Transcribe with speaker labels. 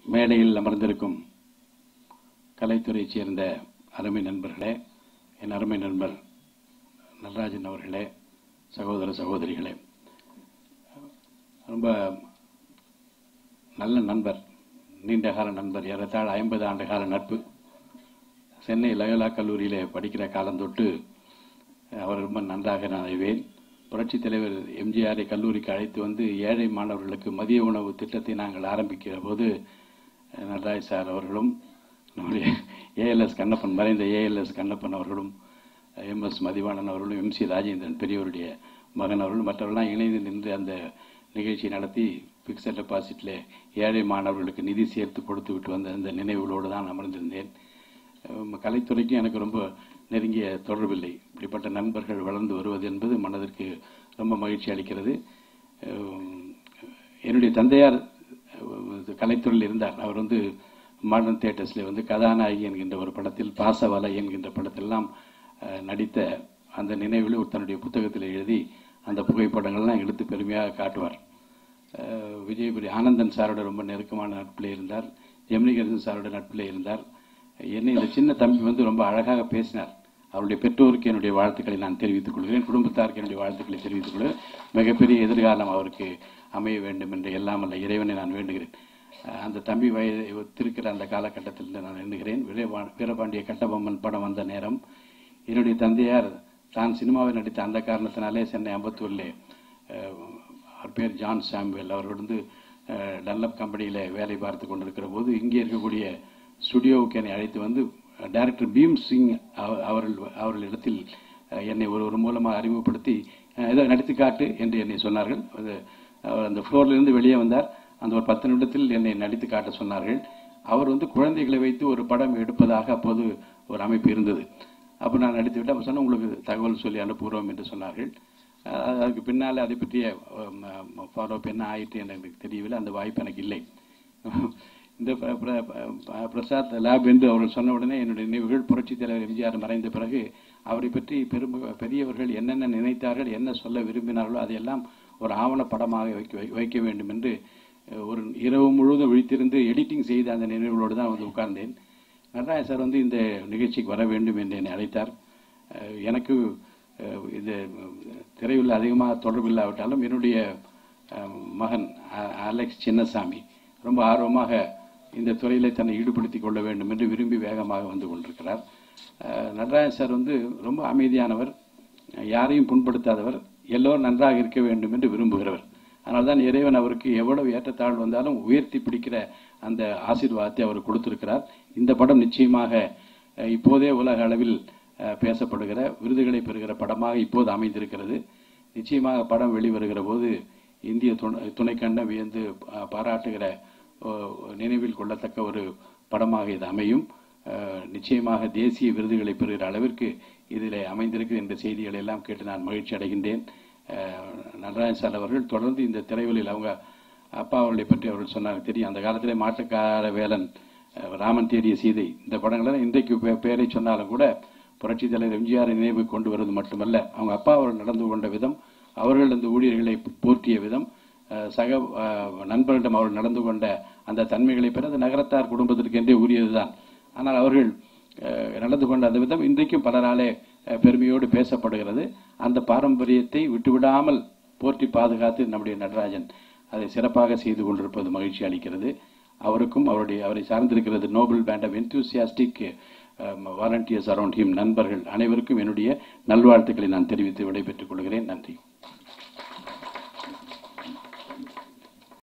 Speaker 1: மேடையில் அமர்ந்திருக்கும் கலைத்துறையைச் சேர்ந்த அருமை நண்பர்களே என் அருமை நண்பர் நடராஜன் அவர்களே சகோதர சகோதரிகளே ரொம்ப நல்ல நண்பர் நீண்ட கால நண்பர் ஏறத்தாழ ஐம்பது ஆண்டு கால நட்பு சென்னை லயோலா கல்லூரியிலே படிக்கிற காலம் தொட்டு அவர் ரொம்ப நன்றாக நான் அறிவேன் புரட்சித் தலைவர் எம்ஜிஆரை கல்லூரிக்கு அழைத்து வந்து ஏழை மாணவர்களுக்கு மதிய உணவு திட்டத்தை நாங்கள் ஆரம்பிக்கிற போது நடராஜ் சார் அவர்களும் நம்முடைய ஏஎல்எஸ் கண்ணப்பன் மறைந்த ஏஎல்எஸ் கண்ணப்பன் அவர்களும் எம்எஸ் மதிவாணன் அவர்களும் எம்சி ராஜேந்திரன் பெரியவருடைய மகன் அவர்களும் மற்றவர்கள்லாம் இணைந்து நின்று அந்த நிகழ்ச்சி நடத்தி பிக்சட் டெபாசிட்டில் ஏழை மாணவர்களுக்கு நிதி சேர்த்து கொடுத்து விட்டு வந்த அந்த நினைவுகளோடு தான் அமர்ந்திருந்தேன் அஹ் கலைத்துறைக்கும் எனக்கு ரொம்ப நெருங்கிய தொடர்பில்லை இப்படிப்பட்ட நண்பர்கள் வளர்ந்து வருவது என்பது மனதிற்கு ரொம்ப மகிழ்ச்சி அளிக்கிறது அஹ் என்னுடைய தந்தையார் அஹ் கலைத்துறையில் இருந்தார் அவர் வந்து மாடர்ன் தியேட்டர்ஸில் வந்து கதாநாயகி என்கின்ற ஒரு படத்தில் பாசவலை என்கின்ற படத்தெல்லாம் அஹ் நடித்த அந்த நினைவில் ஒரு தன்னுடைய புத்தகத்தில் எழுதி அந்த புகைப்படங்கள்லாம் எடுத்து பெருமையாக காட்டுவார் அஹ் விஜயபுரி ஆனந்தன் சாரோட ரொம்ப நெருக்கமான நட்பில் இருந்தார் ஜெமினிகரசன் சாரோட நட்பில் இருந்தார் என்னை இந்த சின்ன தம்பி வந்து ரொம்ப அழகாக பேசினார் அவருடைய பெற்றோருக்கு என்னுடைய வாழ்த்துக்களை நான் தெரிவித்துக் கொள்கிறேன் குடும்பத்தாருக்கு என்னுடைய வாழ்த்துக்களை தெரிவித்துக் கொள்கிறேன் மிகப்பெரிய எதிர்காலம் அவருக்கு அமைய வேண்டும் என்று எல்லாம் அல்ல இறைவனை நான் வேண்டுகிறேன் அஹ் அந்த தம்பி வயது ஒத்திருக்கிற அந்த காலகட்டத்தில் நான் எண்ணுகிறேன் வீரபா- வீரபாண்டிய கட்டபொம்மன் படம் வந்த நேரம் என்னுடைய தந்தையார் தான் சினிமாவில் நடித்த அந்த காரணத்தினாலே சென்னை அம்பத்தூரிலே அஹ், அவர் பேர் ஜான் சாமுவேல் அவர் வந்து அஹ், டன்லப் கம்பெனியில் வேலை பார்த்து கொண்டிருக்கிற போது இங்கே இருக்கக்கூடிய ஸ்டுடியோவுக்கு என்னை அழைத்து வந்து டைரக்டர் பீம் சிங் அவ- அவர்கள் அவர்களிடத்தில் அஹ், என்னை ஒருவர் மூலமாக அறிமுகப்படுத்தி அஹ், ஏதோ நடித்து காட்டு என்று என்னை சொன்னார்கள் அது அவர் அந்த ஃப்ளோர்லேருந்து வெளியே வந்தார் அந்த ஒரு பத்து நிமிடத்தில் என்னை நடித்து காட்ட சொன்னார்கள் அவர் வந்து குழந்தைகளை வைத்து ஒரு படம் எடுப்பதாக அப்போது ஒரு அமைப்பு இருந்தது அப்போ நான் நடித்து விட்டு அப்போ சொன்ன உங்களுக்கு தகவல் சொல்லி அனுப்புகிறோம் என்று சொன்னார்கள் அஹ் அதுக்கு பின்னால் அதை பற்றிய ஃபாலோ அப் என்ன ஆயிற்று என்று எனக்கு தெரியவில்லை அந்த வாய்ப்பு எனக்கு இல்லை இந்த பிர- பிர- ப- பிரசாத் லேப் என்று அவர்கள் சொன்ன உடனே என்னுடைய நினைவுகள் புரட்சித் தலைவர் எம்ஜிஆர் மறைந்த பிறகு அவரை பற்றி பெரும் பெரியவர்கள் என்னென்ன நினைத்தார்கள் என்ன சொல்ல விரும்பினார்களோ அதையெல்லாம் ஒரு ஆவணப்படமாக வைக்க வை- வைக்க வேண்டும் என்று அஹ், ஒரு இரவு முழுவதும் விழித்திருந்து எடிட்டிங் செய்த அந்த நினைவுகளோடு தான் வந்து உட்கார்ந்தேன் நடராஜ சார் வந்து இந்த நிகழ்ச்சிக்கு வர வேண்டும் என்று என்னை அழைத்தார் அஹ், எனக்கு அஹ், இது திரையுள்ள அதிகமாக தொடர்பில்லாவிட்டாலும் என்னுடைய அஹ், மகன் அ- அலெக்ஸ் சின்னசாமி ரொம்ப ஆர்வமாக இந்த துறையிலே தன்னை ஈடுபடுத்திக் கொள்ள வேண்டும் என்று விரும்பி வேகமாக வந்து கொண்டிருக்கிறார் அஹ், நடராஜன் சார் வந்து ரொம்ப அமைதியானவர் யாரையும் புண்படுத்தாதவர் எல்லோரும் நன்றாக இருக்க வேண்டும் என்று விரும்புகிறவர் அதனால்தான் இறைவன் அவருக்கு எவ்வளவு ஏற்றத்தாழ்வு வந்தாலும் உயர்த்தி பிடிக்கிற அந்த ஆசீர்வாதத்தை அவர் கொடுத்திருக்கிறார் இந்த படம் நிச்சயமாக அஹ், இப்போதே உலக அளவில் அஹ், பேசப்படுகிற விருதுகளை பெறுகிற படமாக இப்போது அமைந்திருக்கிறது நிச்சயமாக படம் வெளிவருகிற போது இந்திய துணை துணைக்கண்டம் வியந்து அஹ், பாராட்டுகிற ஓ, நினைவில் கொள்ளத்தக்க ஒரு படமாக இது அமையும் அஹ், நிச்சயமாக தேசிய விருதுகளை பெறுகிற அளவிற்கு இதில் அமைந்திருக்கு என்ற செய்திகளை எல்லாம் கேட்டு நான் மகிழ்ச்சி அடைகின்றேன் அஹ், நடராஜன் சார் அவர்கள் தொடர்ந்து இந்த திரைவெளியில் அவங்க அப்பா அவர்களை பற்றி அவர்கள் சொன்னாங்க தெரியும் அந்த காலத்திலே மாட்டுக்கார வேலன் அஹ், ராமன் தேடிய சீதை இந்த படங்கள் இன்றைக்கு பே- பேரை சொன்னாலும் கூட புரட்சி தலைவர் எம்ஜிஆர் நினைவு கொண்டு வருவது மட்டுமல்ல அவங்க அப்பா அவர்கள் நடந்து கொண்ட விதம் அவர்கள் அந்த ஊழியர்களை போற்றிய விதம் அஹ், சக அஹ், நண்பர்களிடம் அவர்கள் நடந்து கொண்ட அந்த தன்மைகளை பெற அது நகரத்தார் குடும்பத்திற்கென்றே உரியதுதான் ஆனால் அவர்கள் அஹ், நடந்து கொண்ட அந்த விதம் இன்றைக்கும் பலராலே அஹ், பெருமையோடு பேசப்படுகிறது அந்த பாரம்பரியத்தை விட்டுவிடாமல் போற்றி பாதுகாத்து நம்முடைய நடராஜன் அதை சிறப்பாக செய்து கொண்டிருப்பது மகிழ்ச்சி அளிக்கிறது அவருக்கும் அவருடைய அவரை சார்ந்திருக்கிறது noble band of enthusiastic volunteers around him நண்பர்கள் அனைவருக்கும் என்னுடைய நல்வாழ்த்துக்களை நான் தெரிவித்து விடைபெற்றுக் கொள்கிறேன் நன்றி